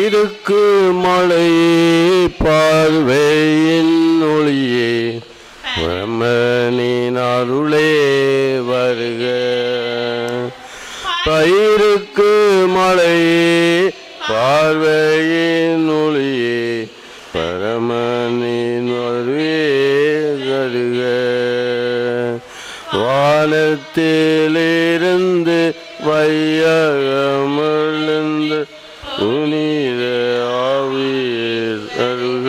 பயிருக்கு மழையே பார்வையின் ஒளியே பிரமனின் அருளே வருக பயிருக்கு மழையே பார்வையின் ஒளியே பரமனின் அருளே வருக வானத்திலிருந்து வையகமிழ்ந்து புனித ஆவியர் அருக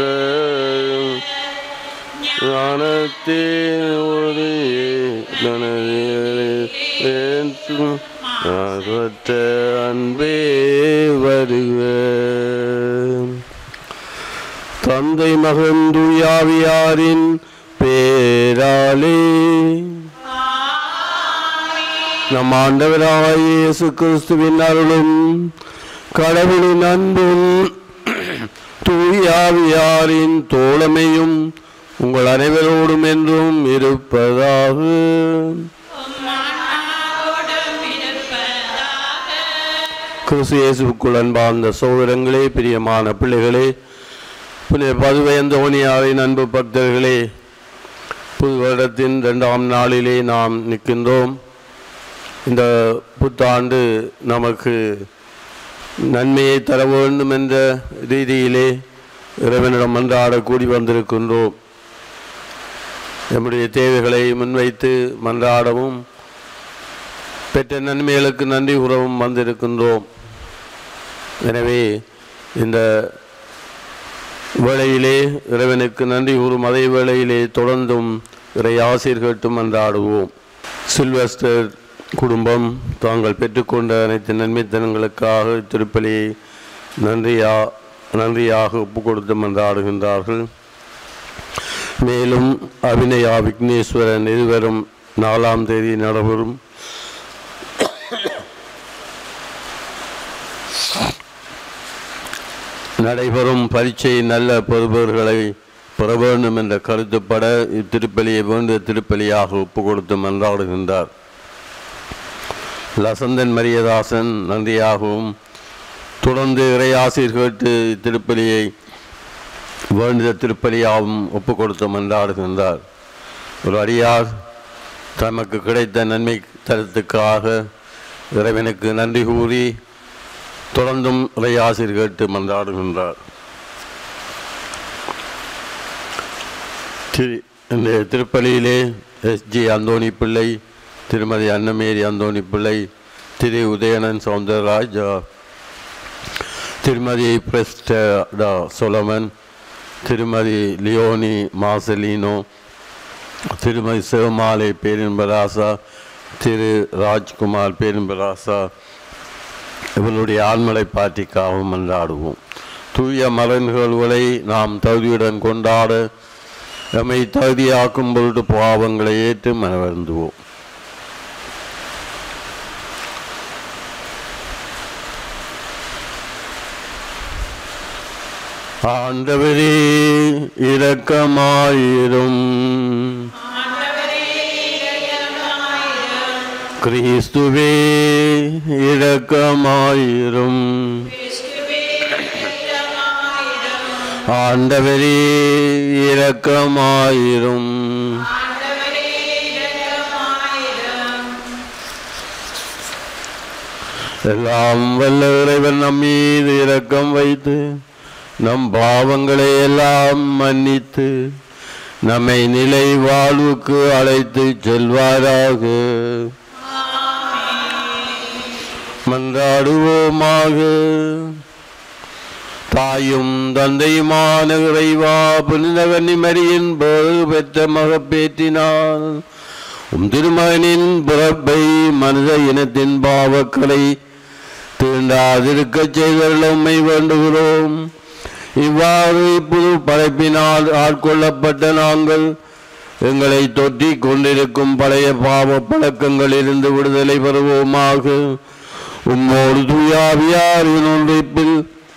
ஞானத்தின் ஒளியே தனது ஆர்வத்த அன்பே வருக தந்தை மகன் துயாவியாரின் பேராலே நம் ஆண்டவராகிய இயேசு கிறிஸ்துவின் அருளும் கடவுளின் அன்பும் தூயாவியாரின் தோழமையும் உங்கள் அனைவரோடும் என்றும் இருப்பதாக கிறிஸ்து இயேசுக்குள் அன்பார்ந்த சோதரங்களே பிரியமான பிள்ளைகளே புனித பதுவயந்தோனியாரின் அன்பு பக்தர்களே புது வருடத்தின் இரண்டாம் நாளிலே நாம் நிற்கின்றோம் இந்த புத்தாண்டு நமக்கு நன்மையை தர வேண்டும் என்ற ரீதியிலே இறைவனிடம் மன்றாட கூடி வந்திருக்கின்றோம் நம்முடைய தேவைகளை முன்வைத்து மன்றாடவும் பெற்ற நன்மைகளுக்கு நன்றி கூறவும் வந்திருக்கின்றோம் எனவே இந்த வேளையிலே இறைவனுக்கு நன்றி கூறும் அதே வேளையிலே தொடர்ந்தும் இறை ஆசிர் கேட்டும் மன்றாடுவோம் சில்வஸ்டர் குடும்பம் தாங்கள் பெற்றுக்கொண்ட அனைத்து நன்மைத்தனங்களுக்காக திருப்பலியை நன்றியா நன்றியாக ஒப்பு கொடுத்து மன்றாடுகின்றார்கள் மேலும் அபிநயா விக்னேஸ்வரன் இருவரும் நாலாம் தேதி நடைபெறும் நடைபெறும் பரீட்சை நல்ல பெறுபவர்களை பெற வேண்டும் என்ற கருத்துப்பட இத்திருப்பலியை வேண்டிய திருப்பலியாக ஒப்பு கொடுத்து மன்றாடுகின்றார் லசந்தன் மரியதாசன் நன்றியாகவும் தொடர்ந்து இறையாசிர் கேட்டு இத்திருப்பலியை வேண்டிய திருப்பலியாகவும் ஒப்பு கொடுத்து மன்றாடுகின்றார் ஒரு அடியார் தமக்கு கிடைத்த நன்மை தரத்துக்காக இறைவனுக்கு நன்றி கூறி தொடர்ந்தும் இறையாசிர் கேட்டு மன்றாடுகின்றார் திரு- இந்த திருப்பலியிலே எஸ்ஜி அந்தோணி பிள்ளை திருமதி அன்னமேரி அந்தோணி பிள்ளை திரு உதயணன் சவுந்தரராஜ் அஹ், திருமதி பிரஸ்டா சொலமன் திருமதி லியோனி மாசலினோ திருமதி சிவமாலை பேரின்பராசா திரு ராஜ்குமார் பேரின்பராசா இவனுடைய ஆண்மலை பாட்டிக்காகவும் மன்றாடுவோம் தூய மரன்கள்களை நாம் தகுதியுடன் கொண்டாட நம்மை தகுதியாக்கும் பொருட்டு பாவங்களை ஏற்று மனவருந்துவோம் ஆண்டவரே இரக்கமாயிரும் கிறிஸ்துவே இரக்கமாயிரும் ஆண்டவரே இரக்கமாயிரும் எல்லாம் வல்ல இறைவன் நம் மீது இரக்கம் வைத்து நம் பாவங்களை எல்லாம் மன்னித்து நம்மை நிலை வாழ்வுக்கு அழைத்து செல்வாராக மன்றாடுவோமாக தாயும் தந்தையுமான இறைவா புனிதகன்னி மரியின் பேறு பெற்ற மகப்பேற்றினார் உம் திருமகனின் பிறப்பை மனித இனத்தின் பாவக்களை தீண்டாதிருக்கச் செய்தருள உம்மை வேண்டுகிறோம் இவ்வாறு புது படைப்பினால் ஆட்கொள்ளப்பட்ட நாங்கள் எங்களை தொற்றிக் கொண்டிருக்கும் பழைய பாவ பழக்கங்களிலிருந்து விடுதலை பெறுவோமாக உம்மோடு தூயாவியாரின் ஒன்றிப்பில்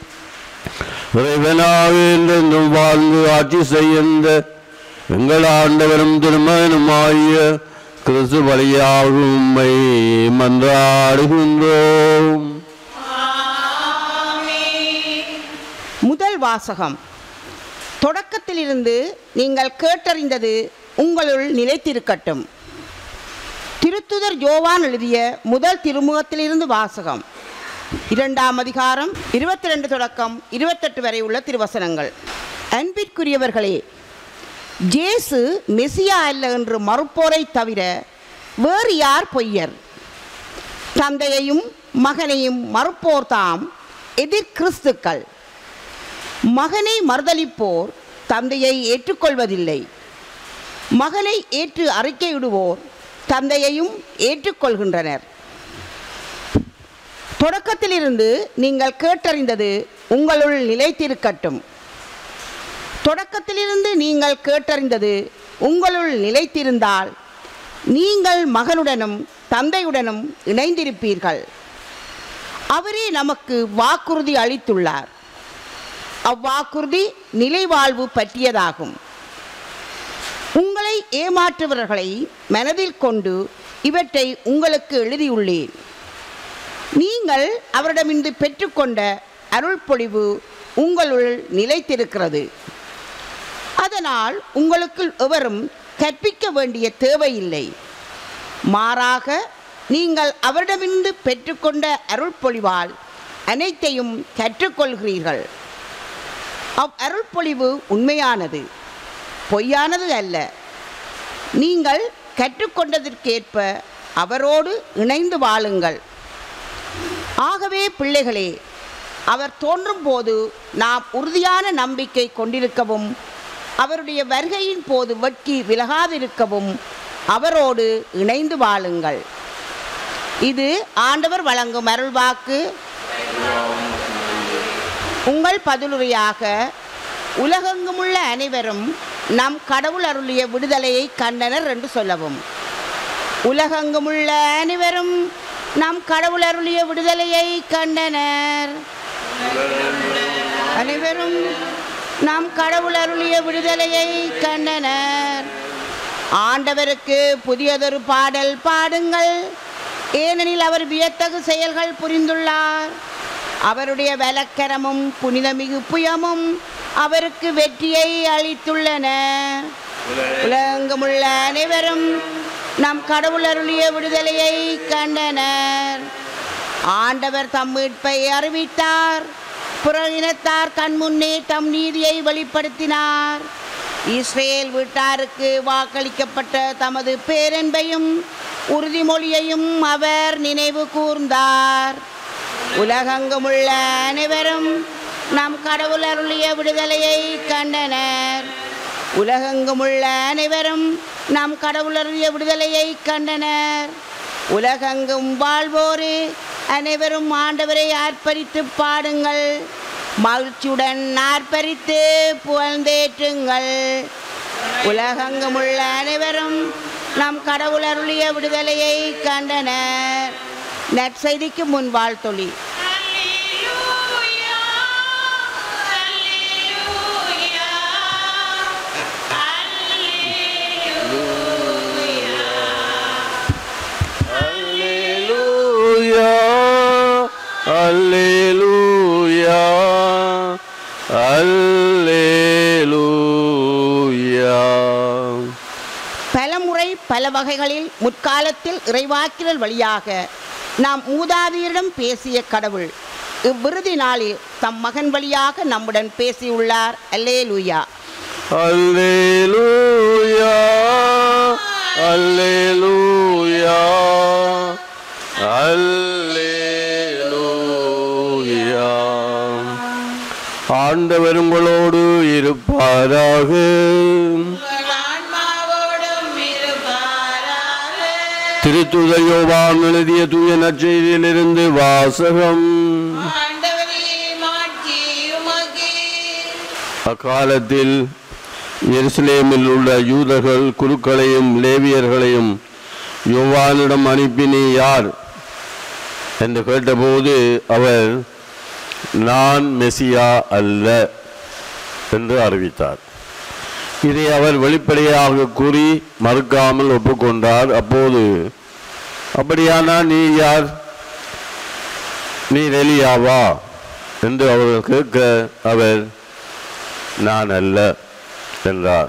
இறைவனாக என்றென்றும் வாழ்ந்து ஆட்சி செய்கின்ற எங்கள் ஆண்டவரும் திருமகனுமாகிய கிறிஸ்து வழியாக உம்மை மன்றாடுகின்றோம் முதல் வாசகம் தொடக்கத்திலிருந்து நீங்கள் கேட்டறிந்தது உங்களுள் நிலைத்திருக்கட்டும் திருத்துதர் யோவான் எழுதிய முதல் திருமுகத்திலிருந்து வாசகம் இரண்டாம் அதிகாரம் இருபத்தி ரெண்டு தொடக்கம் இருபத்தெட்டு வரை உள்ள திருவசனங்கள் அன்பிற்குரியவர்களே ஜேசு மெசியா அல்ல என்று மறுப்போரை தவிர வேறு யார் பொய்யர் தந்தையையும் மகனையும் மறுப்போர் தாம் எதிர் கிறிஸ்துக்கள் மகனை மறுதலிப்போர் தந்தையை ஏற்றுக்கொள்வதில்லை மகனை ஏற்று அறிக்கையிடுவோர் தந்தையையும் ஏற்றுக்கொள்கின்றனர் தொடக்கத்திலிருந்து நீங்கள் கேட்டறிந்தது உங்களுள் நிலைத்திருக்கட்டும் தொடக்கத்திலிருந்து நீங்கள் கேட்டறிந்தது உங்களுள் நிலைத்திருந்தால் நீங்கள் மகனுடனும் தந்தையுடனும் இணைந்திருப்பீர்கள் அவரே நமக்கு வாக்குறுதி அளித்துள்ளார் அவ்வாக்குறுதி நிலைவாழ்வு பற்றியதாகும் உங்களை ஏமாற்றுபவர்களை மனதில் கொண்டு இவற்றை உங்களுக்கு எழுதியுள்ளேன் நீங்கள் அவரிடமிருந்து பெற்றுக்கொண்ட அருள்பொழிவு உங்களுள் நிலைத்திருக்கிறது அதனால் உங்களுக்கு எவரும் கற்பிக்க வேண்டிய தேவையில்லை மாறாக நீங்கள் அவரிடமிருந்து பெற்றுக்கொண்ட அருள்பொழிவால் அனைத்தையும் கற்றுக்கொள்கிறீர்கள் அவ் அருள்பொழிவு உண்மையானது பொய்யானது அல்ல நீங்கள் கற்றுக்கொண்டதற்கேற்ப அவரோடு இணைந்து வாழுங்கள் ஆகவே பிள்ளைகளே அவர் தோன்றும் போது நாம் உறுதியான நம்பிக்கை கொண்டிருக்கவும் அவருடைய வருகையின் போது வெட்கி விலகாதிருக்கவும் அவரோடு இணைந்து வாழுங்கள் இது ஆண்டவர் வழங்கும் அருள்வாக்கு உங்கள் பதிலுரையாக உலகெங்குமுள்ள அனைவரும் நம் கடவுள் அருளிய விடுதலையை கண்டனர் என்று சொல்லவும் உலகெங்குமுள்ள அனைவரும் நம் கடவுள் அருளிய விடுதலையை கண்டனர் அனைவரும் நாம் கடவுள் அருளிய விடுதலையை கண்டனர் ஆண்டவருக்கு புதியதொரு பாடல் பாடுங்கள் ஏனெனில் அவர் வியத்தகு செயல்கள் புரிந்துள்ளார் அவருடைய வலக்கரமும் புனிதமிகு புயமும் அவருக்கு வெற்றியை அளித்துள்ளன உலகமுள்ள அனைவரும் நம் கடவுள் அருளிய விடுதலையை கண்டனர் ஆண்டவர் தம் மீட்பை அறிவித்தார் புற இனத்தார் கண் முன்னே தம் நீதியை வெளிப்படுத்தினார் இஸ்ரேல் வீட்டாருக்கு வாக்களிக்கப்பட்ட தமது பேரன்பையும் உறுதிமொழியையும் அவர் நினைவு கூர்ந்தார் உலகெங்குமுள்ள அனைவரும் நம் கடவுள் அருளிய விடுதலையை கண்டனர் உலகெங்குமுள்ள அனைவரும் நம் கடவுள் அருளிய விடுதலையை கண்டனர் உலகெங்கும் வாழ்வோரே அனைவரும் ஆண்டவரை ஆர்ப்பரித்து பாடுங்கள் மகிழ்ச்சியுடன் ஆர்ப்பரித்து புகழ்ந்தேற்றுங்கள் உலகெங்குமுள்ள அனைவரும் நம் கடவுள் அருளிய விடுதலையை கண்டனர் நற்செய்திக்கு முன் வாழ்த்தொழி அல்லேலூயா அல்லேலூயா அல்லேலூயா பலமுறை பல வகைகளில் முற்காலத்தில் இறைவாக்கிரல் வழியாக நாம் மூதாதையரிடம் பேசிய கடவுள் இவ்விறுதி நாளில் தம் மகன் வழியாக நம்முடன் பேசியுள்ளார் அல்லேலூயா அல்லேலூயா அல்லேலூயா அல்லேலூயா ஆண்டவர் உங்களோடு இருப்பாராக திருத்துதையோவான் எழுதிய தூய நற்செய்தியிலிருந்து வாசகம் அக்காலத்தில் எருசலேமில் உள்ள யூதர்கள் குருக்களையும் லேவியர்களையும் யோவானிடம் அனுப்பி நீ யார் என்று கேட்டபோது அவர் நான் மெசியா அல்ல என்று அறிவித்தார் இதை அவர் வெளிப்படையாக கூறி மறுக்காமல் ஒப்புக்கொண்டார் அப்போது அப்படியானா நீ யார் நீ எலியாவா என்று அவர்கள் கேட்க அவர் நான் அல்ல என்றார்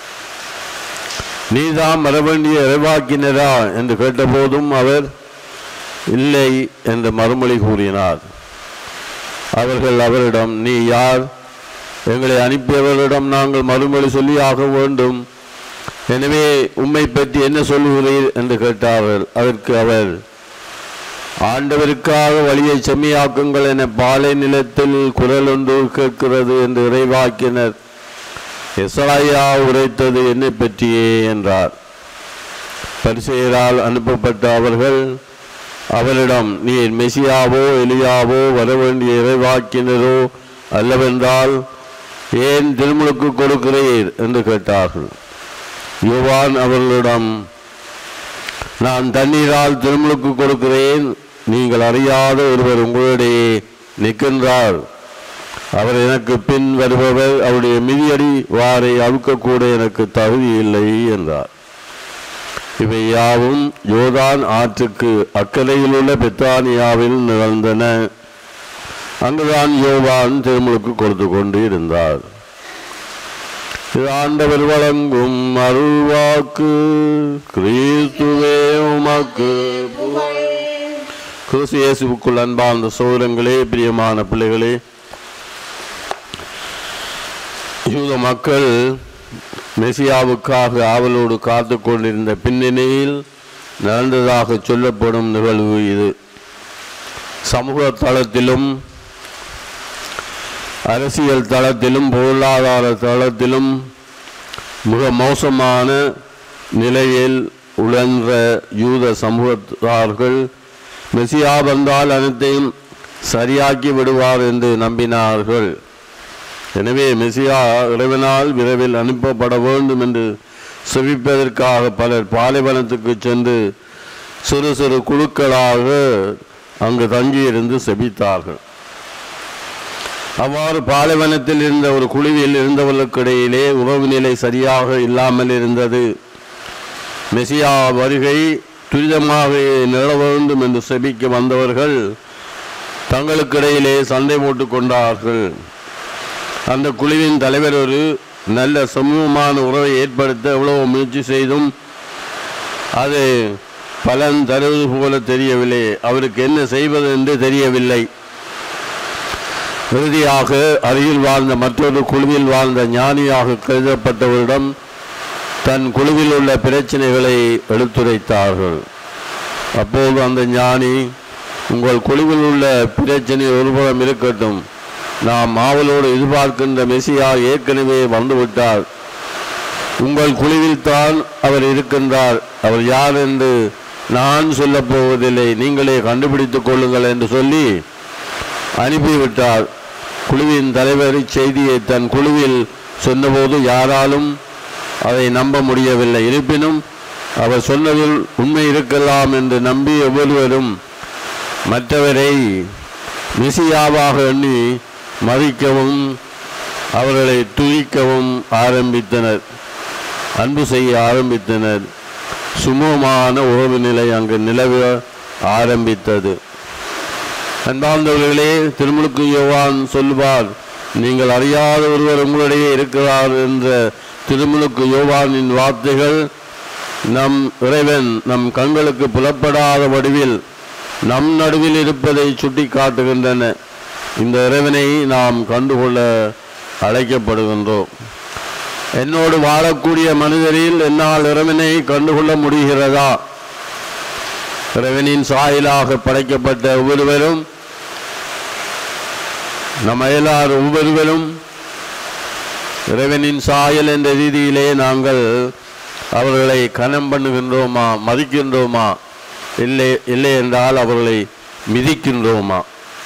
நீதான் வர வேண்டிய இறைவாக்கினரா என்று கேட்டபோதும் அவர் இல்லை என்று மறுமொழி கூறினார் அவர்கள் அவரிடம் நீ யார் எங்களை அனுப்பியவர்களிடம் நாங்கள் மறுமொழி சொல்லி ஆக வேண்டும் எனவே உம்மை பற்றி என்ன சொல்லுகிறீர் என்று கேட்டார்கள் அதற்கு அவர் ஆண்டவருக்காக வழியை செம்மியாக்குங்கள் என பாலை நிலத்தில் குரல் ஒன்று கேட்கிறது என்று இறைவாக்கினர் எஸ்ராயா உரைத்தது என்னை பற்றியே என்றார் பரிசெயரால் அனுப்பப்பட்ட அவர்கள் அவரிடம் நீர் மெசியாவோ எலியாவோ வர வேண்டிய இறைவாக்கினரோ அல்லவென்றால் ஏன் திருமுழுக்கு கொடுக்கிறீர் என்று கேட்டார்கள் யோவான் அவர்களிடம் நான் தண்ணீரால் திருமுழுக்கு கொடுக்கிறேன் நீங்கள் அறியாத ஒருவர் உங்களிடையே நிற்கின்றார் அவர் எனக்கு பின் வருபவர் அவருடைய மிதியடி வாரை அழுக்கக்கூட எனக்கு தகுதி இல்லை என்றார் இவை யாவும் யோதான் ஆற்றுக்கு அக்கறையில் உள்ள பெத்தானியாவில் நிகழ்ந்தன அங்குதான் யோவான் திருமுழுக்கு கொடுத்து கொண்டு இருந்தார் இது ஆண்டவர் வழங்கும் அருள்வாக்கு கிறிஸ்துவே உமக்கு புகழ். கிறிஸ்து இயேசுவுக்குள் அன்பார்ந்த சோதரங்களே பிரியமான பிள்ளைகளே யூத மக்கள் மெசியாவுக்காக ஆவலோடு காத்து கொண்டிருந்த பின்னணியில் நடந்ததாக சொல்லப்படும் நிகழ்வு இது சமூக தளத்திலும் அரசியல் தளத்திலும் பொருளாதார தளத்திலும் மிக மோசமான நிலையில் உழன்ற யூத சமூகத்தார்கள் மெசியா வந்தால் அனைத்தையும் சரியாக்கி விடுவார் என்று நம்பினார்கள் எனவே மெசியா இறைவனால் விரைவில் அனுப்பப்பட வேண்டும் என்று செவிப்பதற்காக பலர் பாலைவனத்துக்கு சென்று சிறு சிறு குழுக்களாக அங்கு தங்கியிருந்து செபித்தார்கள் அவ்வாறு பாலைவனத்தில் இருந்த ஒரு குழுவில் இருந்தவர்களுக்கிடையிலே உறவு நிலை சரியாக இல்லாமல் இருந்தது மெசியா வருகை துரிதமாக நில வேண்டும் என்று செபிக்க வந்தவர்கள் தங்களுக்கிடையிலே சண்டை போட்டுக் கொண்டார்கள் அந்த குழுவின் தலைவர் ஒரு நல்ல சமூகமான உறவை ஏற்படுத்த எவ்வளவு முயற்சி செய்தும் அது பலன் தருவது போல தெரியவில்லை அவருக்கு என்ன செய்வது என்று தெரியவில்லை இறுதியாக அருகில் வாழ்ந்த மற்றொரு குழுவில் வாழ்ந்த ஞானியாக கருதப்பட்டவரிடம் தன் குழுவில் உள்ள பிரச்சனைகளை எடுத்துரைத்தார்கள் அப்போது அந்த ஞானி உங்கள் குழுவில் உள்ள பிரச்சனை ஒருபுறம் இருக்கட்டும் நாம் ஆவலோடு எதிர்பார்க்கின்ற மெசியா ஏற்கனவே வந்துவிட்டார் உங்கள் குழுவில் தான் அவர் இருக்கின்றார் அவர் யார் என்று நான் சொல்லப் போவதில்லை நீங்களே கண்டுபிடித்துக் கொள்ளுங்கள் என்று சொல்லி அனுப்பிவிட்டார் குழுவின் தலைவர் இச்செய்தியை தன் குழுவில் சொன்னபோது யாராலும் அதை நம்ப முடியவில்லை இருப்பினும் அவர் சொன்னதில் உண்மை இருக்கலாம் என்று நம்பி ஒவ்வொருவரும் மற்றவரை மிசியாவாக எண்ணி மதிக்கவும் அவர்களை துதிக்கவும் ஆரம்பித்தனர் அன்பு செய்ய ஆரம்பித்தனர் சுமூகமான உறவு நிலை அங்கு நிலவ ஆரம்பித்தது அன்பார்ந்தவர்களே திருமுழுக்கு யோவான் சொல்லுவார் நீங்கள் அறியாத ஒருவர் உங்களிடையே இருக்கிறார் என்ற திருமுழுக்கு யோவானின் வார்த்தைகள் நம் இறைவன் நம் கண்களுக்கு புலப்படாத வடிவில் நம் நடுவில் இருப்பதை சுட்டி காட்டுகின்றன இந்த இறைவனை நாம் கண்டுகொள்ள அழைக்கப்படுகின்றோம் என்னோடு வாழக்கூடிய மனிதரில் என்னால் இறைவனை கண்டுகொள்ள முடிகிறதா இறைவனின் சாயலாக படைக்கப்பட்ட ஒவ்வொருவரும் நம்ம எல்லாரும் ஒவ்வொருவரும் இறைவனின் சாயல் என்ற ரீதியிலே நாங்கள் அவர்களை கனம் பண்ணுகின்றோமா மதிக்கின்றோமா இல்லை இல்லை என்றால் அவர்களை மிதிக்கின்றோமா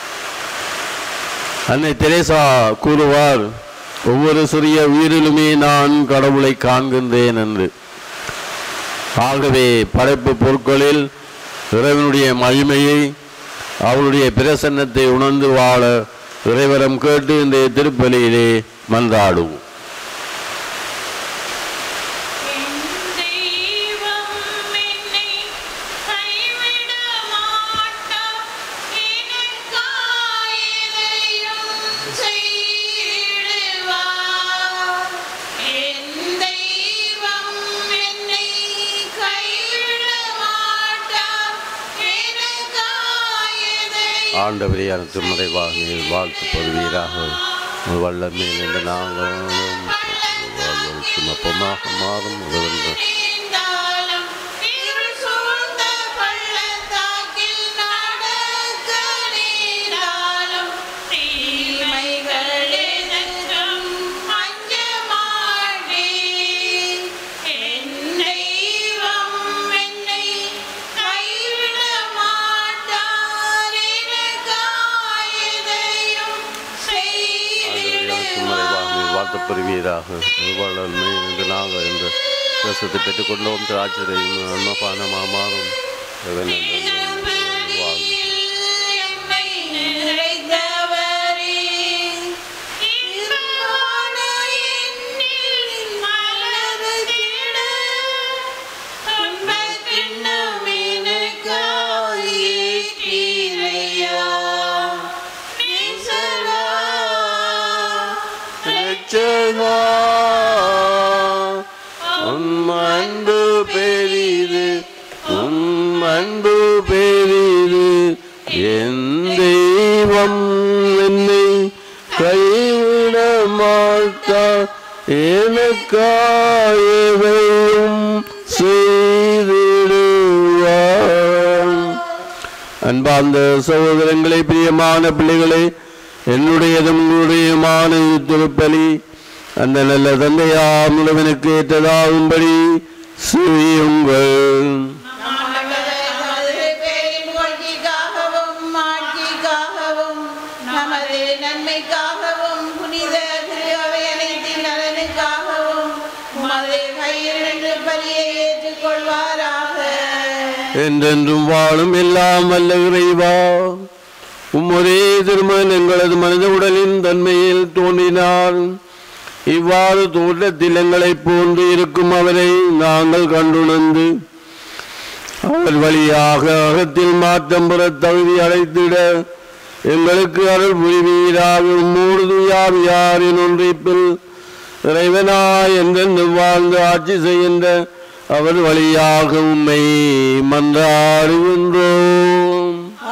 அன்னை தெரேசா கூறுவார் ஒவ்வொரு சிறிய உயிரிலுமே நான் கடவுளை காண்கின்றேன் என்று ஆகவே படைப்பு பொருட்களில் இறைவனுடைய மகிமையை அவளுடைய பிரசன்னத்தை உணர்ந்து வாழ இறைவரம் கேட்டு இந்த திருப்பலியிலே மன்றாடுவோம் என் தெய்வம் என்னை கைவிட மாட்டார் எனக்காய் எதையும் ஆண்டவரே அனைத்து மறைவாக நீர் வாழ்த்து பெறுவீராக உங்கள் வல்லமையில் இந்த நாங்களும் வாழ்வழிக்கும் அப்பமாக மாறும் உதவுகின்ற நீண்டாலும் இருள் சூழ்ந்த பள்ளத்தாக்கில் நடக்க நேராலும் தீமைகள் எனக்கும் அஞ்ச மாட்டேன். என் தெய்வம் என்னை கைவிட மாட்டார். எனக்காய் எதையும் ஆண்டவரே அனைத்து மறைவாக நீர் வாழ்த்து பெறுவீராக உங்கள் வல்லமையில் இந்த நாங்கள் இந்த தேசத்தை பெற்றுக்கொண்டோம் திராட்சரையும் அன்னபானமாக மாறும் இறைவன் அந்த வாழ்வு என்னை நிறைந்தவரே இன்பமான என்னில் மலர்ந்திட துன்பக் கிண்ணம் எனக்காய் ஏற்றீரையா. நேசரா, ரட்சகா, உம் அன்பு பெரிது உம் அன்பு பெரிது என் தெய்வம் என்னை கைவிட மாட்டார் எனக்காயவையும் செய்திடுவார் அன்பார்ந்த சகோதரங்களே பிரியமான பிள்ளைகளே என்னுடையதும் உங்களுடையமான திருப்பலி அந்த நல்ல தந்தையாம் உழவனுக்கு ஏற்றதாகும்படி செய்யுங்கள் நமது பேரின் புகழ்ச்சிக்காகவும் ஆட்சிக்காகவும் நமது நன்மைக்காகவும் புனித திருவை அனைத்தின் நலனுக்காகவும் உமது கையில் நின்று பலியை ஏற்றுக்கொள்வாராக என்றென்றும் வாழும் எல்லாம் வல்ல இறைவா உம்முதே திருமன் எங்களது மனித உடலின் தன்மையில் தோன்றினார் இவ்வாறு தோற்றத்தில் எங்களைப் போன்று இருக்கும் அவரை நாங்கள் கண்டுணர்ந்து அவர் வழியாக அகத்தில் மாற்றம் பெற தகுதி அடைத்திட எங்களுக்கு அருள் புரிவீராக உம்மோடு துயாவியாரின் ஒன்றிப்பில் இறைவனாய் என்றென்று வாழ்ந்து ஆட்சி செய்கின்ற அவர் வழியாக உம்மை மன்றாடுகின்றோம்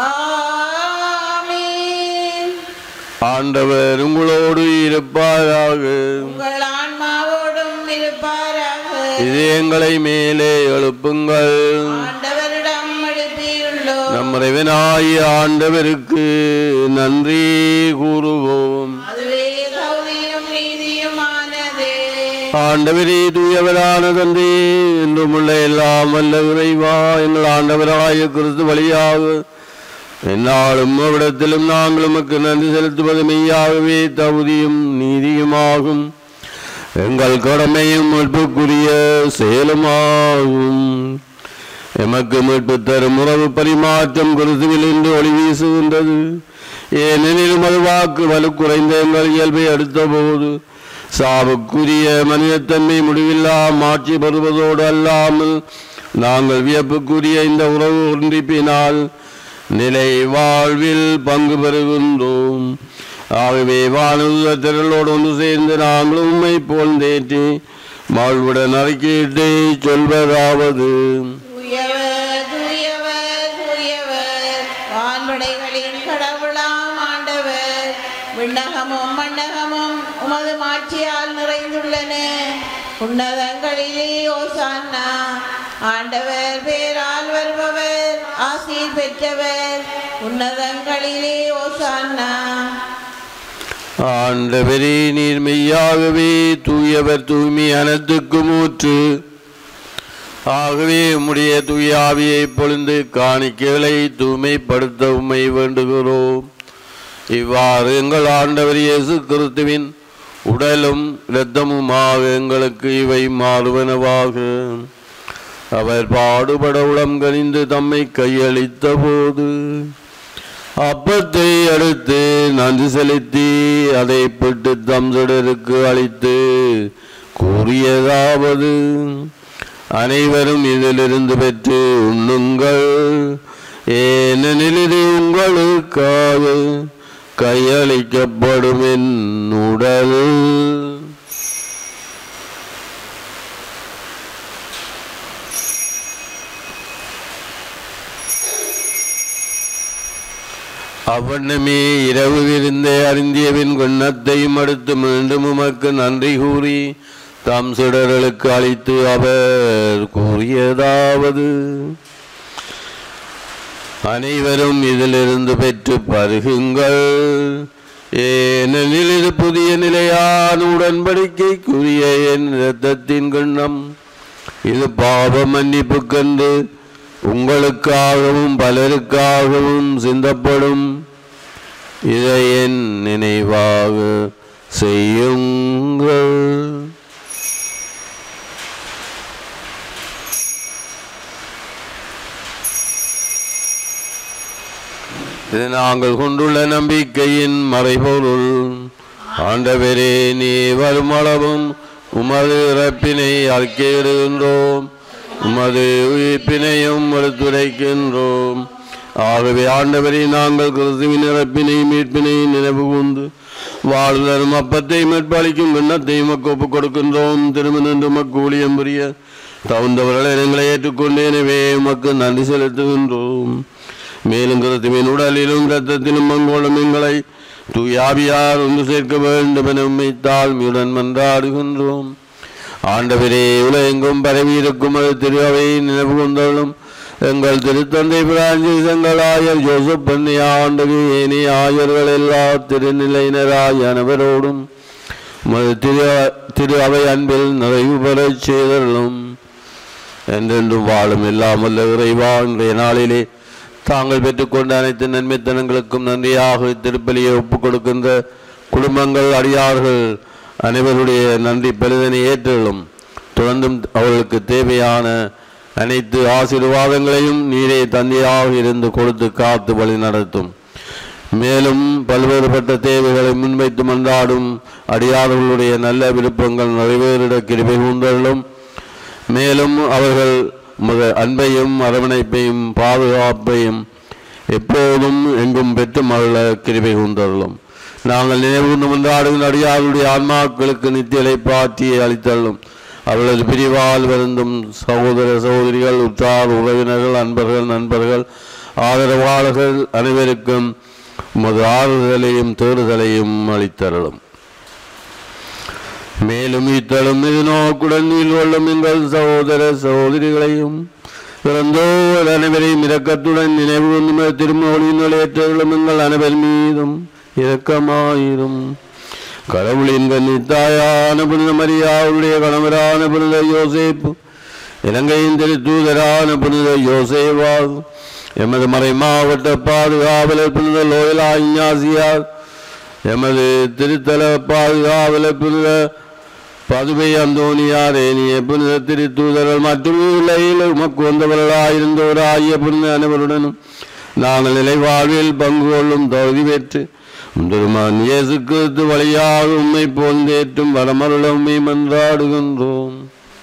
ஆமென். ஆண்டவர் உங்களோடு இருப்பாராக உங்கள் ஆன்மாவோடும் இருப்பாராக இதயங்களை மேலே எழுப்புங்கள் ஆண்டவரிடம் எழுப்பியுள்ளோம் நம் இறைவனாகிய ஆண்டவருக்கு நன்றி கூறுவோம் அதுவே சௌரியம் நீதியுமானது ஆண்டவரே தூயவரான தந்தை என்றும் உள்ள எல்லாம் வல்ல இறைவா எங்கள் ஆண்டவராய கிறிஸ்து வழியாக என்னாலும் அவ்விடத்திலும் நாங்கள் உமக்கு நன்றி செலுத்துவது மெய்யாகவே தகுதியும் நீதியுமாகும் எங்கள் கடமையும் மீட்புக்குரிய செயலுமாகும் எமக்கு மீட்பு தரும் உறவு பரிமாற்றம் கிறிஸ்துவில் இன்று ஒளி வீசுகின்றது ஏனெனில் அது வாக்கு வலு குறைந்த எங்கள் இயல்பை அடுத்தபோது சாவுக்குரிய மனிதத்தன்மை முடிவில்லா மாட்சி பெறுவதோடு அல்லாமல் நாங்கள் வியப்புக்குரிய இந்த உறவு ஒன்றிப்பினால் நிலை வாழ்வில் பங்கு பெறுகின்றோம் ஆகவே வானது திரளோடு ஒன்று சேர்ந்து நாங்கள் உண்மை போல் தேற்றி மாழ்வுடன் அறிக்கையிட்டு சொல்வதாவது தூயவர் தூயவர் தூயவர் வான்படைகளின் கடவுளாம் ஆண்டவர் விண்ணகமும் மண்ணகமும் உமது மாட்சியால் நிறைந்துள்ளன உன்னதங்களிலே ஓசான்னா ஆண்டவர் பேரால் வருபவர் ஆசீர் பெற்றவர் உன்னதங்களிலே ஓசான்னா ஆண்டவரே நீர் மெய்யாகவே தூயவர் தூய்மை அனைத்துக்கும் ஊற்று ஆகவே உம்முடைய தூய ஆவியை பொழிந்து காணிக்கைகளை தூய்மைப்படுத்த உம்மை வேண்டுகிறோம் இவ்வாறு எங்கள் ஆண்டவர் இயேசு கிறிஸ்துவின் உடலும் இரத்தமுமாக எங்களுக்கு இவை மாறுவனவாக அவர் பாடுபட உளம் கனிந்து தம்மை கையளித்த போது அப்பத்தை அடுத்து நன்றி செலுத்தி அதை பிட்டு தம் சுடருக்கு அளித்து கூறியதாவது அனைவரும் இதிலிருந்து பெற்று உண்ணுங்கள் ஏனெனில் இது உங்களுக்காக கையளிக்கப்படும் என் உடல் அவ்வண்ணமே இரவு விருந்தை அறிந்தியவின் குண்ணத்தையும் அடுத்து மீண்டும் உமக்கு நன்றி கூறி தம் சுடர்களுக்கு அளித்து அவர் கூறியதாவது அனைவரும் இதிலிருந்து பெற்று பருகுங்கள் ஏனெனில் இது புதிய நிலையான உடன்படிக்கைக்குரிய என் இரத்தத்தின் கிண்ணம் இது பாவ மன்னிப்புக்கென்று உங்களுக்காகவும் பலருக்காகவும் சிந்தப்படும் இதை என் நினைவாக செய்யுங்கள் இது நாங்கள் கொண்டுள்ள நம்பிக்கையின் மறைபொருள் ஆண்டவரே நீ வருமளவும் உமது இறப்பினை அறிக்கையிடுகின்றோம் உமது உயிர்ப்பினையும் எடுத்துரைக்கின்றோம் ஆகவே ஆண்டவரை நாங்கள் கிறிஸ்துவின் இறப்பினை மீட்பினை நினைவு கூர்ந்து வாழ்தரும் அப்பத்தை மீட்பளிக்கும் எண்ணத்தையும் ஒப்புக் கொடுக்கின்றோம் திரும்ப நின்று உமக்கு ஊழியம் புரிய தகுந்தவர்களை எங்களை ஏற்றுக்கொண்டு எனவே உமக்கு நன்றி செலுத்துகின்றோம் மேலும் கிறிஸ்துவின் உடலிலும் இரத்தத்திலும் பங்கோளும் எங்களை தூயாவியார் ஒன்று சேர்க்க வேண்டும் என உம்மை தாழ்மையுடன் மன்றாடுகின்றோம் ஆண்டவரே உலகெங்கும் பரவி இருக்கும் அது திருவை நினைவு கொண்டாலும் எங்கள் திருத்தந்தை பிரான்சிஸ் எங்கள் ஆயர் ஜோசப் பண்ணி ஆண்டகு ஏனி ஆயர்கள் எல்லா திருநிலையினராய் அனைவரோடும் உமது திரு திரு அவை அன்பில் நிறைவு பெறச் செய்தருளும் என்றென்றும் வாழும் இல்லாமல் இறைவா இன்றைய நாளிலே தாங்கள் பெற்றுக்கொண்ட அனைத்து நன்மைத்தனங்களுக்கும் நன்றியாக திருப்பலியை ஒப்புக் கொடுக்கின்ற குடும்பங்கள் அடியார்கள் அனைவருடைய நன்றி பெரிதனை ஏற்றுகளும் தொடர்ந்தும் அவர்களுக்கு தேவையான அனைத்து ஆசீர்வாதங்களையும் நீரே தந்தையாக இருந்து கொடுத்து காத்து வழி நடத்தும் மேலும் பல்வேறுபட்ட தேவைகளை முன்வைத்து மன்றாடும் அடியார்களுடைய நல்ல விருப்பங்கள் நிறைவேறிட கிருபை கூந்தலும் மேலும் அவர்கள் உமது அன்பையும் அரவணைப்பையும் பாதுகாப்பையும் எப்போதும் எங்கும் பெற்று மகள கிருபை கூந்தருளும் நாங்கள் நினைவுகூர்ந்து மன்றாடுகின்ற அடியாருடைய ஆன்மாக்களுக்கு நித்தியலை பாற்றியை அளித்தள்ளும் அவர்களது பிரிவால் வருந்தும் சகோதர சகோதரிகள் உற்றார் உறவினர்கள் அன்பர்கள் நண்பர்கள் ஆதரவாளர்கள் அனைவருக்கும் உமது ஆறுதலையும் தேடுதலையும் அளித்தருளும் மேலும் இத்தலும் இது நோக்குடன் கொள்ளும் எங்கள் சகோதர சகோதரிகளையும் பிறந்தோர் அனைவரையும் இரக்கத்துடன் நினைவு கொண்டு திருமொழியின் நிலையற்றவர்களும் எங்கள் அனைவர் மீதும் இரக்கமாயிரும் கடவுளின் கன்னித்தாயான புனித மரியாவுடைய கணவரான புனித யோசேப்பு இலங்கையின் திருத்தூதரான புனித யோசேவாகும் எமது மறை மாவட்ட பாதுகாவலர் புனித லோயலா இஞ்ஞாசியார் எமது திருத்தல பாதுகாவலர் புனித பதுவை அந்தோனியார் ஏனிய புனித திருத்தூதர்கள் மற்றும் உலகில் உமக்கு வந்தவர்களாயிருந்தோராகிய புனித அனைவருடனும் நாங்கள் நிலைவாழ்வில் பங்கு கொள்ளும் தகுதி பெற்று திருமான் இயேசு கிறிஸ்து வழியாக உண்மை போந்தேற்றும் வரமருள உண்மை மன்றாடுகின்றோம்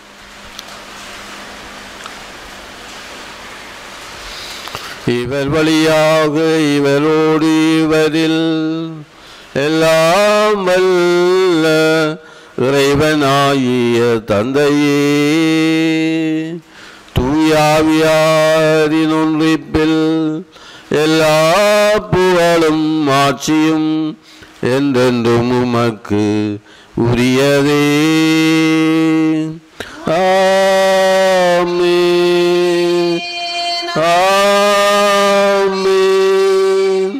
இவர் வழியாக இவரோடு இவரில் எல்லாம் வல்ல இறைவனாகிய தந்தையே தூயாவியாரின் ஒன்றிப்பில் எல்லா புகழும் ஆட்சியும் என்றென்றும் உமக்கு உரியதே ஆமென் ஆமென்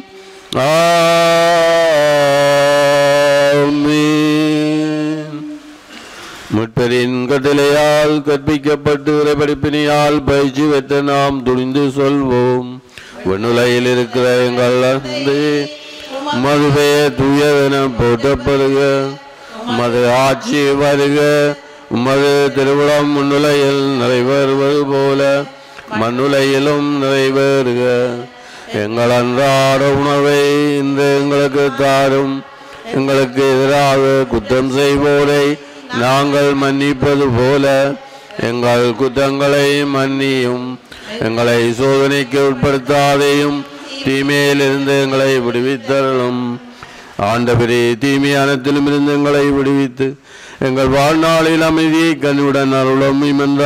ஆமென் முற்பெரின் கட்டளையால் கற்பிக்கப்பட்டு இறைபடிப்பினையால் பயிற்சி பெற்ற நாம் துணிந்து சொல்வோம் விண்ணுலையில் இருக்கிற எங்கள் அன்பே, உமது பெயர் தூயதென போற்றப்படுக உமது ஆட்சி வருக உமது திருவிழம் முன்னுலையில் நிறைவேறுவது போல மண்ணுலையிலும் நிறைவேறுக எங்கள் அன்றாட உணவை இன்று எங்களுக்கு தாரும் எங்களுக்கு எதிராக குற்றம் செய்வோரை நாங்கள் மன்னிப்பது போல எங்கள் குற்றங்களை மன்னியும் எங்களை சோதனைக்கு உட்படுத்தாதையும் தீமையிலிருந்து எங்களை விடுவித்தருளும் ஆண்டவரே தீமையானத்திலும் இருந்து எங்களை விடுவித்து எங்கள் வாழ்நாளில் அமைதியை கண்ணுடன் அருளும்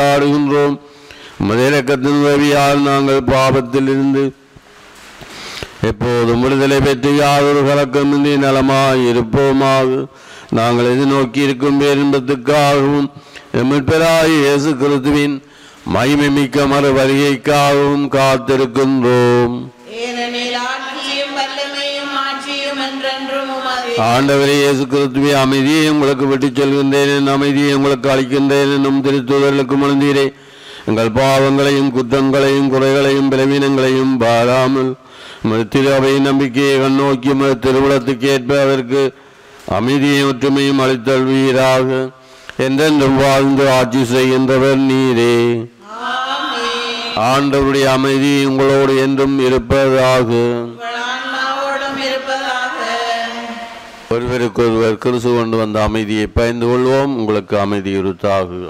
மன்றாடுகின்றோம் மதிரக்கத்தின் உதவியால் நாங்கள் பாவத்தில் இருந்து எப்போதும் விடுதலை பெற்று யாதொரு கலக்கமின்றி நலமாய் இருப்போமாக நாங்கள் எதிர்நோக்கி இருக்கும் பேரின்பத்துக்காகவும் எமிழ்பெறாய் இயேசு கிறிஸ்துவின் மகிமை மிக்க மறு வருகைக்காகவும் காத்திருக்கின்றோம் ஏனெனில் ஆட்சியும் வல்லமையும் ஆட்சியும் என்றென்றும் உமது ஆண்டவரே இயேசு கிறிஸ்துவே அமைதியை உங்களுக்கு விட்டுச் செல்கின்றேன் என் அமைதியை உங்களுக்கு அளிக்கின்றேன் என்னும் திருத்துதலுக்கு முழந்தீரே எங்கள் பாவங்களையும் குற்றங்களையும் குறைகளையும் பலவீனங்களையும் பாராமல் திருவை நம்பிக்கையை கண்ணோக்கி உமது திருவிழத்துக்கு ஏற்ப அதற்கு அமைதியும் ஒற்றுமையும் அளித்தல்வீராக என்றென்றும் வாழ்ந்து ஆட்சி செய்கின்றவர் நீரே ஆண்டவருடைய அமைதி உங்களோடு என்றும் இருப்பதாக உங்கள் ஆன்மாவோடும் இருப்பதாக ஒருவருக்கொருவர் கிறிஸ்து கொண்டு வந்த அமைதியை பயந்து கொள்வோம் உங்களுக்கு அமைதி இருத்தாக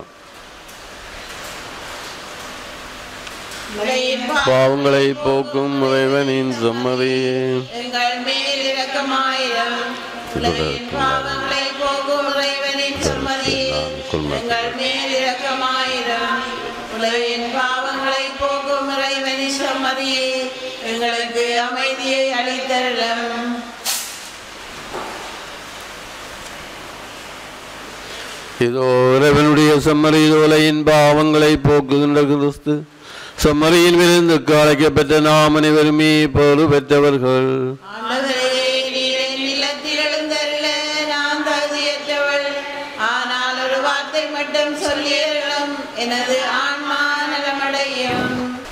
உலகின் பா- பாவங்களை போக்கும் இறைவனின் சம்மதியே எங்கள் மேல் இரக்கமாயிரம் உலகின் பாவங்களை போக்கும் இறைவனின் சம்மதியே எங்கள் மேல் இரக்கமாயிரம் உலகின் பாவங்களை போக்கும் இறைவனின் சம்மதியே எங்களுக்கு அமைதியை அளித்தருளும் இதோ இறைவனுடைய செம்மறி உலகின் பாவங்களை போக்குகின்ற கிறிஸ்து செம்மறியின் விருந்துக்கு அழைக்கப்பட்ட நாம் அனைவருமே பொறு பெற்றவர்கள் ஆண்டவரே நீர் என் இல்லத்தில் எழுந்தருள நான் தகுதியற்றவள் ஆனால் ஒரு வார்த்தை மட்டும் சொல்லியருளும் எனது ஆன்மா நலமடையும்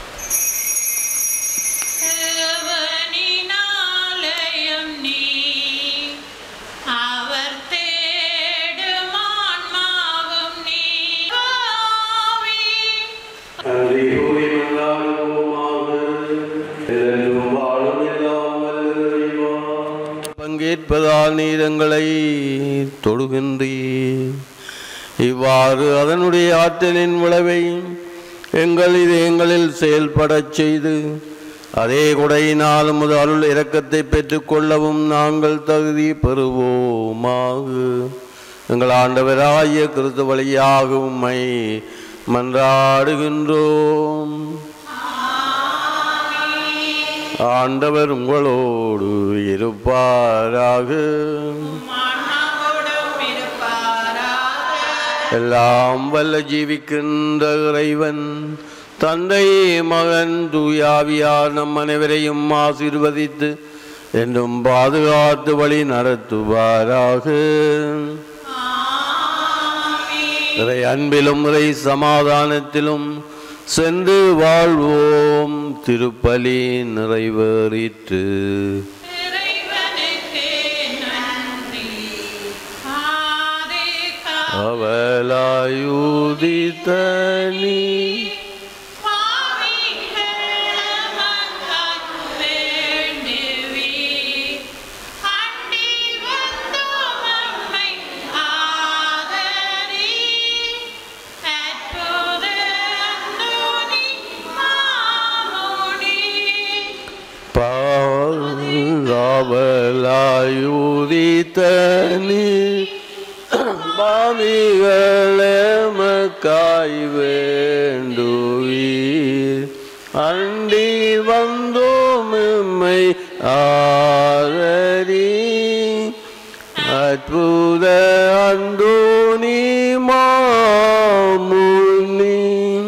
தேவனினாலயம் நீ அவர் தேடும் ஆன்மாவும் நீ ஆவி. பங்கேற்பதால் நீரங்களை தொடுகின்றீர் இவ்வாறு அதனுடைய ஆற்றலின் விளைவை எங்கள் இதயங்களில் செயல்படச் செய்து அதே கொடையினால் உமது அருள் இரக்கத்தை பெற்றுக்கொள்ளவும் நாங்கள் தகுதி பெறுவோமாக எங்கள் ஆண்டவராகிய கிறிஸ்து வழியாக உம்மை மன்றாடுகின்றோம் ஆண்டவர் உங்களோடு இருப்பாராக ஆன்மாவோடும் இருப்பாராக. எல்லாம் வல்ல ஜீவிக்கின்ற இறைவன் தந்தை மகன் தூயாவியார் நம் அனைவரையும் ஆசீர்வதித்து என்றும் பாதுகாத்து வழி நடத்துவாராக இறை அன்பிலும் இறை சமாதானத்திலும் சென்று வாழ்வோம் திருப்பலி நிறைவேறிற்று இறைவனுக்கு நன்றி ஆதி காலம் அவலாயுதித்த நீ பாவலாயுதித்த நீ பாவிகளமக்காய் வேண்டுவீர் அண்டி வந்தோம் எம்மை ஆதரி அற்புத அந்தோனி மாமுனி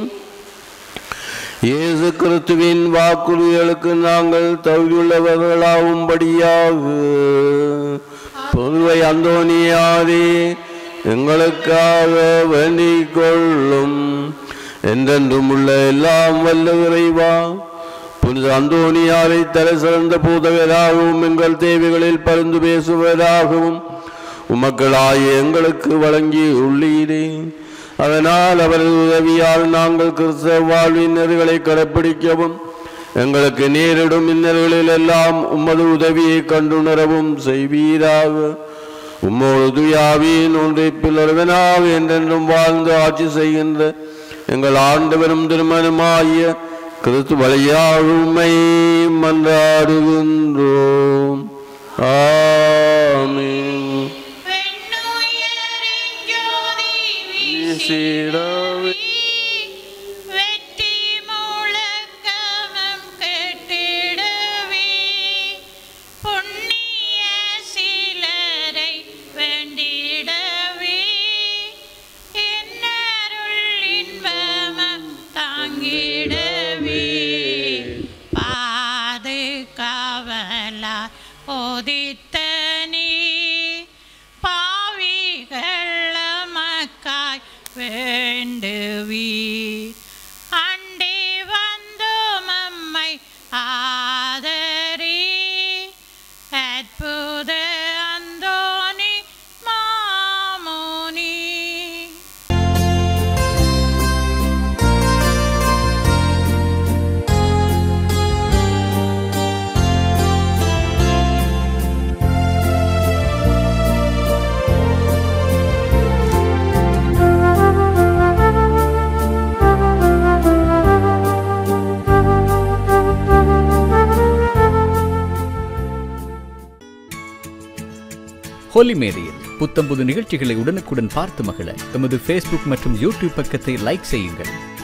இயேசு கிறிஸ்துவின் வாக்குறுதிகளுக்கு நாங்கள் தகுதியுள்ளவர்களாகும்படியாக பொதுவை அந்தோனியாரே எங்களுக்காக வேண்டிக் கொள்ளும் என்றென்றும் உள்ள எல்லாம் வல்ல இறைவா புனித அந்தோனியாரை தலை சிறந்த பூதகராகவும் எங்கள் தேவைகளில் பரிந்து பேசுவதாகவும் உமக்களாய் எங்களுக்கு வழங்கி உள்ளீரே அதனால் அவரது உதவியால் நாங்கள் கிறிஸ்தவ வாழ்வின் நெறிகளை கடைப்பிடிக்கவும் எங்களுக்கு நேரிடும் இன்னல்களில் எல்லாம் உமது உதவியை கண்டுணரவும் செய்வீராக உம்மோடு துயாவின் ஒன்றிப்பில் ஒருவனாக என்றென்றும் வாழ்ந்து ஆட்சி செய்கின்ற எங்கள் ஆண்டவரும் திருமணமாகிய கிறிஸ்து வழியாக உம்மை மன்றாடுகின்றோம் ஆமென் வீசிடவே வெற்றி முழக்கமும் கெட்டிடவே வேண்டுவி அண்டி வந்தோம் அம்மை ஆதரி அற்புத அந்தோணி மாமுனி ஹோலி மேடையில் புத்தம்புது நிகழ்ச்சிகளை உடனுக்குடன் பார்த்து மகிழ எமது ஃபேஸ்புக் மற்றும் யூடியூப் பக்கத்தை லைக் செய்யுங்கள்